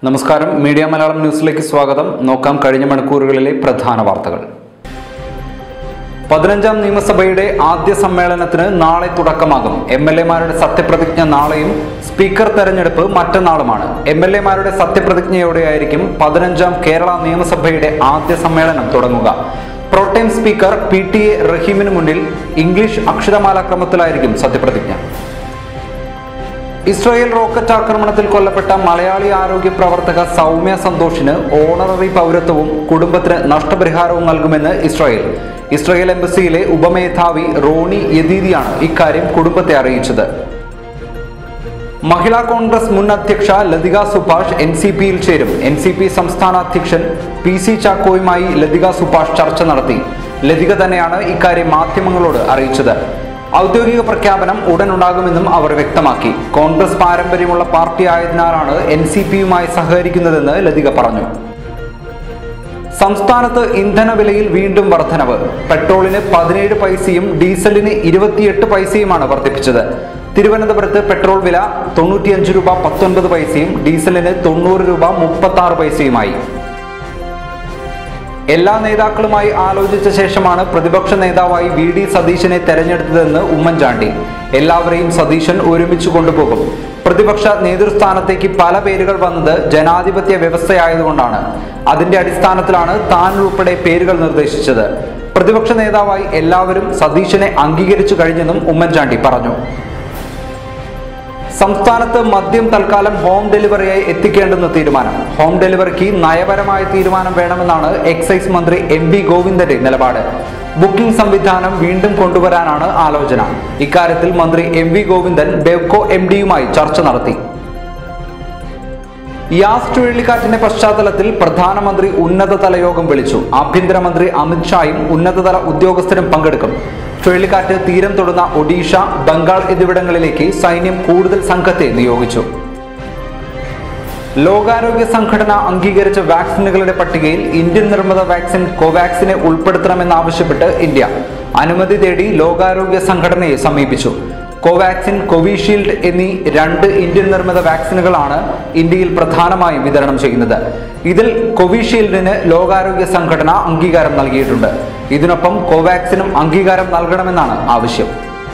നമസ്കാരം മീഡിയ മലയാളം ന്യൂസിലേക്ക് സ്വാഗതം നോക്കാം കഴിഞ്ഞ മണിക്കൂറുകളിലെ പ്രധാന വാർത്തകൾ പതിനഞ്ചാം നിയമസഭയുടെ ആദ്യ സമ്മേളനത്തിന് നാളെ തുടക്കമാകും എം എൽ എമാരുടെ സത്യപ്രതിജ്ഞ നാളെയും സ്പീക്കർ തെരഞ്ഞെടുപ്പ് മറ്റന്നാളുമാണ് എം എൽ എമാരുടെ സത്യപ്രതിജ്ഞയോടെയായിരിക്കും പതിനഞ്ചാം കേരള നിയമസഭയുടെ ആദ്യ സമ്മേളനം തുടങ്ങുക protem speaker P T A റഹീമിന് മുന്നിൽ ഇംഗ്ലീഷ് അക്ഷരമാലാക്രമത്തിലായിരിക്കും സത്യപ്രതിജ്ഞ ഇസ്രായേൽ റോക്കറ്റ് ആക്രമണത്തിൽ കൊല്ലപ്പെട്ട മലയാളി ആരോഗ്യ പ്രവർത്തക സൗമ്യ സന്തോഷിന് ഓണററി പൗരത്വവും കുടുംബത്തിന് നഷ്ടപരിഹാരവും നൽകുമെന്ന് ഇസ്രായേൽ ഇസ്രായേൽ എംബസിയിലെ ഉപമേധാവി റോണി യദീദിയാണ് ഇക്കാര്യം കുടുംബത്തെ അറിയിച്ചത് മഹിളാ കോൺഗ്രസ് മുൻ അധ്യക്ഷ ലതിക സുഭാഷ് എൻ സി പിയിൽ ചേരും എൻ സി പി സംസ്ഥാന അധ്യക്ഷൻ പി സി ചാക്കോയുമായി ലതിക സുഭാഷ് ചർച്ച നടത്തി ലതിക തന്നെയാണ് ഇക്കാര്യം മാധ്യമങ്ങളോട് അറിയിച്ചത് ഔദ്യോഗിക പ്രഖ്യാപനം ഉടൻ ഉണ്ടാകുമെന്നും അവർ വ്യക്തമാക്കി കോൺഗ്രസ് പാരമ്പര്യമുള്ള പാർട്ടി ആയതിനാലാണ് എൻ സി പിയുമായി സഹകരിക്കുന്നതെന്ന് ലതിക പറഞ്ഞു സംസ്ഥാനത്ത് ഇന്ധനവിലയിൽ വീണ്ടും വർധനവ് പെട്രോളിന് പതിനേഴ് പൈസയും ഡീസലിന് ഇരുപത്തിയെട്ട് പൈസയുമാണ് വർദ്ധിപ്പിച്ചത് തിരുവനന്തപുരത്ത് പെട്രോൾ വില തൊണ്ണൂറ്റിയഞ്ച് രൂപ പത്തൊൻപത് പൈസയും ഡീസലിന് തൊണ്ണൂറ് രൂപ മുപ്പത്തി ആറ് പൈസയുമായി എല്ലാ നേതാക്കളുമായി ആലോചിച്ച ശേഷമാണ് പ്രതിപക്ഷ നേതാവായി വി ഡി സതീശനെ തെരഞ്ഞെടുത്തതെന്ന് ഉമ്മൻചാണ്ടി എല്ലാവരെയും സതീശൻ ഒരുമിച്ച് കൊണ്ടുപോകും പ്രതിപക്ഷ നേതൃസ്ഥാനത്തേക്ക് പല പേരുകൾ വന്നത് ജനാധിപത്യ വ്യവസ്ഥയായതുകൊണ്ടാണ് അതിന്റെ അടിസ്ഥാനത്തിലാണ് താൻ ഉൾപ്പെടെ പേരുകൾ നിർദ്ദേശിച്ചത് പ്രതിപക്ഷ നേതാവായി എല്ലാവരും സതീശനെ അംഗീകരിച്ചു കഴിഞ്ഞെന്നും ഉമ്മൻചാണ്ടി പറഞ്ഞു സംസ്ഥാനത്ത് മദ്യം തൽക്കാലം ഹോം ഡെലിവറിയായി എത്തിക്കേണ്ടെന്ന് തീരുമാനം ഹോം ഡെലിവറിക്ക് നയപരമായ തീരുമാനം വേണമെന്നാണ് എക്സൈസ് മന്ത്രി എം വി ഗോവിന്ദന്റെ നിലപാട് ബുക്കിംഗ് സംവിധാനം വീണ്ടും കൊണ്ടുവരാനാണ് ആലോചന ഇക്കാര്യത്തിൽ മന്ത്രി M V Govindan Bevco M ഡിയുമായി ചർച്ച നടത്തി യാസ് ചുഴലിക്കാറ്റിന്റെ പശ്ചാത്തലത്തിൽ പ്രധാനമന്ത്രി ഉന്നതതല യോഗം വിളിച്ചു ആഭ്യന്തരമന്ത്രി അമിത്ഷായും ഉന്നതതല ഉദ്യോഗസ്ഥരും പങ്കെടുക്കും ചുഴലിക്കാറ്റ് തീരം തൊടുന്ന ഒഡീഷ ബംഗാൾ എന്നിവിടങ്ങളിലേക്ക് സൈന്യം കൂടുതൽ സംഘത്തെ നിയോഗിച്ചു ലോകാരോഗ്യ സംഘടന അംഗീകരിച്ച വാക്സിനുകളുടെ പട്ടികയിൽ ഇന്ത്യൻ നിർമ്മിത വാക്സിൻ കോവാക്സിനെ ഉൾപ്പെടുത്തണമെന്നാവശ്യപ്പെട്ട് ഇന്ത്യ അനുമതി തേടി ലോകാരോഗ്യ സംഘടനയെ സമീപിച്ചു കോവാക്സിൻ കോവിഷീൽഡ് എന്നീ രണ്ട് ഇന്ത്യൻ നിർമ്മിത വാക്സിനുകളാണ് ഇന്ത്യയിൽ പ്രധാനമായും വിതരണം ചെയ്യുന്നത് ഇതിൽ കോവിഷീൽഡിന് ലോകാരോഗ്യ സംഘടന അംഗീകാരം നൽകിയിട്ടുണ്ട് ഇതിനൊപ്പം കോവാക്സിനും അംഗീകാരം നൽകണമെന്നാണ് ആവശ്യം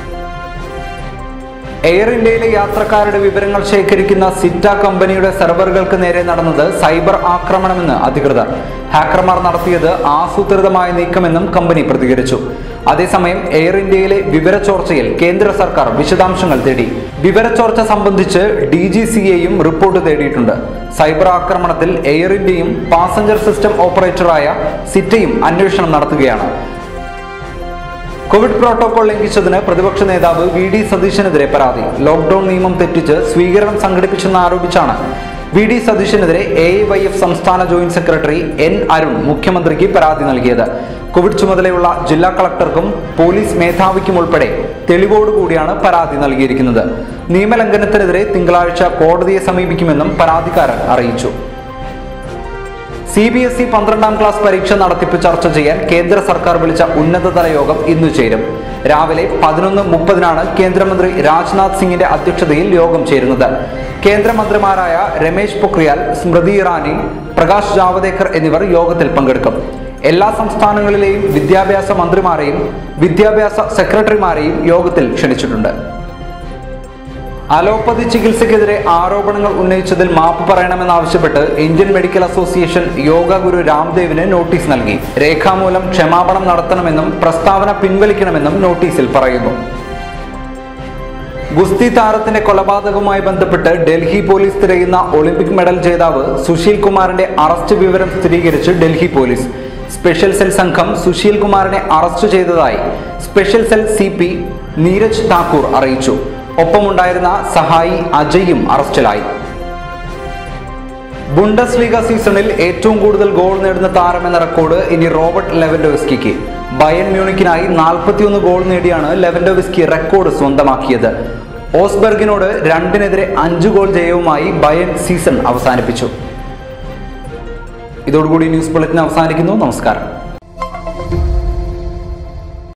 എയർ ഇന്ത്യയിലെ യാത്രക്കാരുടെ വിവരങ്ങൾ ശേഖരിക്കുന്ന സിറ്റ കമ്പനിയുടെ സെർവറുകൾക്ക് നേരെ നടന്നത് സൈബർ ആക്രമണമെന്ന് അധികൃതർ ഹാക്കർമാർ നടത്തിയത് ആസൂത്രിതമായ നീക്കമെന്നും കമ്പനി പ്രതികരിച്ചു അതേസമയം എയർ ഇന്ത്യയിലെ വിവരച്ചോർച്ചയിൽ കേന്ദ്ര സർക്കാർ വിശദാംശങ്ങൾ തേടി വിവരച്ചോർച്ച സംബന്ധിച്ച് ഡി ജി സിയെയും റിപ്പോർട്ട് തേടിയിട്ടുണ്ട് സൈബർ ആക്രമണത്തിൽ എയർ ഇന്ത്യയും പാസഞ്ചർ സിസ്റ്റം ഓപ്പറേറ്ററായ സിറ്റയും അന്വേഷണം നടത്തുകയാണ് കോവിഡ് പ്രോട്ടോകോൾ ലംഘിച്ചതിന് പ്രതിപക്ഷ നേതാവ് വി ഡി സതീശനെതിരെ പരാതി ലോക്ഡൌൺ നിയമം തെറ്റിച്ച് സ്വീകരണം സംഘടിപ്പിച്ചെന്ന് ആരോപിച്ചാണ് വി ഡി സതീശനെതിരെ എ വൈ എഫ് സംസ്ഥാന ജോയിന്റ് സെക്രട്ടറി എൻ അരുൺ മുഖ്യമന്ത്രിക്ക് പരാതി നൽകിയത് കോവിഡ് ചുമതലയുള്ള ജില്ലാ കളക്ടർക്കും പോലീസ് മേധാവിക്കും ഉൾപ്പെടെ തെളിവോടുകൂടിയാണ് പരാതി നൽകിയിരിക്കുന്നത് നിയമലംഘനത്തിനെതിരെ തിങ്കളാഴ്ച കോടതിയെ സമീപിക്കുമെന്നും പരാതിക്കാരൻ അറിയിച്ചു സി ബി എസ് ഇ പന്ത്രണ്ടാം ക്ലാസ് പരീക്ഷ നടത്തിപ്പ് ചർച്ച ചെയ്യാൻ കേന്ദ്ര സർക്കാർ വിളിച്ച ഉന്നതതല യോഗം ഇന്ന് ചേരും രാവിലെ പതിനൊന്ന് മുപ്പതിനാണ് കേന്ദ്രമന്ത്രി രാജ്നാഥ് സിംഗിന്റെ അധ്യക്ഷതയിൽ യോഗം ചേരുന്നത് കേന്ദ്രമന്ത്രിമാരായ രമേശ് പൊക്രിയാൽ സ്മൃതി ഇറാനി പ്രകാശ് ജാവദേക്കർ എന്നിവർ യോഗത്തിൽ പങ്കെടുക്കും എല്ലാ സംസ്ഥാനങ്ങളിലെയും വിദ്യാഭ്യാസ മന്ത്രിമാരെയും വിദ്യാഭ്യാസ സെക്രട്ടറിമാരെയും യോഗത്തിൽ ക്ഷണിച്ചിട്ടുണ്ട് അലോപ്പതി ചികിത്സയ്ക്കെതിരെ ആരോപണങ്ങൾ ഉന്നയിച്ചതിൽ മാപ്പ് പറയണമെന്നാവശ്യപ്പെട്ട് Indian medical association yoga guru രാംദേവിന് നോട്ടീസ് നൽകി രേഖാമൂലം ക്ഷമാപണം നടത്തണമെന്നും പ്രസ്താവന പിൻവലിക്കണമെന്നും നോട്ടീസിൽ പറയുന്നു ഗുസ്തി താരത്തിന്റെ കൊലപാതകവുമായി ബന്ധപ്പെട്ട് ഡൽഹി പോലീസ് തിരയുന്ന ഒളിമ്പിക് മെഡൽ ജേതാവ് സുശീൽ കുമാറിന്റെ അറസ്റ്റ് വിവരം സ്ഥിരീകരിച്ച് ഡൽഹി പോലീസ് സ്പെഷ്യൽ സെൽ സംഘം സുശീൽ കുമാറിനെ അറസ്റ്റ് ചെയ്തതായി special cell C P Neeraj Thakur അറിയിച്ചു ഒപ്പമുണ്ടായിരുന്ന സഹായി അജയും അറസ്റ്റിലായി ബുണ്ടസ് ലീഗ സീസണിൽ ഏറ്റവും കൂടുതൽ ഗോൾ നേടുന്ന താരമെന്ന റെക്കോർഡ് ഇനി റോബർട്ട് ലെവൻഡോവിസ്കിക്ക് ബയൻ മ്യൂണിക്കിനായി നാൽപ്പത്തിയൊന്ന് ഗോൾ നേടിയാണ് ലെവൻഡോവിസ്കി റെക്കോർഡ് സ്വന്തമാക്കിയത് ഓസ്ബർഗിനോട് രണ്ടിനെതിരെ അഞ്ച് ഗോൾ ജയവുമായി ബയൻ സീസൺ അവസാനിപ്പിച്ചു ഇതോടുകൂടി ന്യൂസ് ബുള്ളറ്റിൻ അവസാനിക്കുന്നു നമസ്കാരം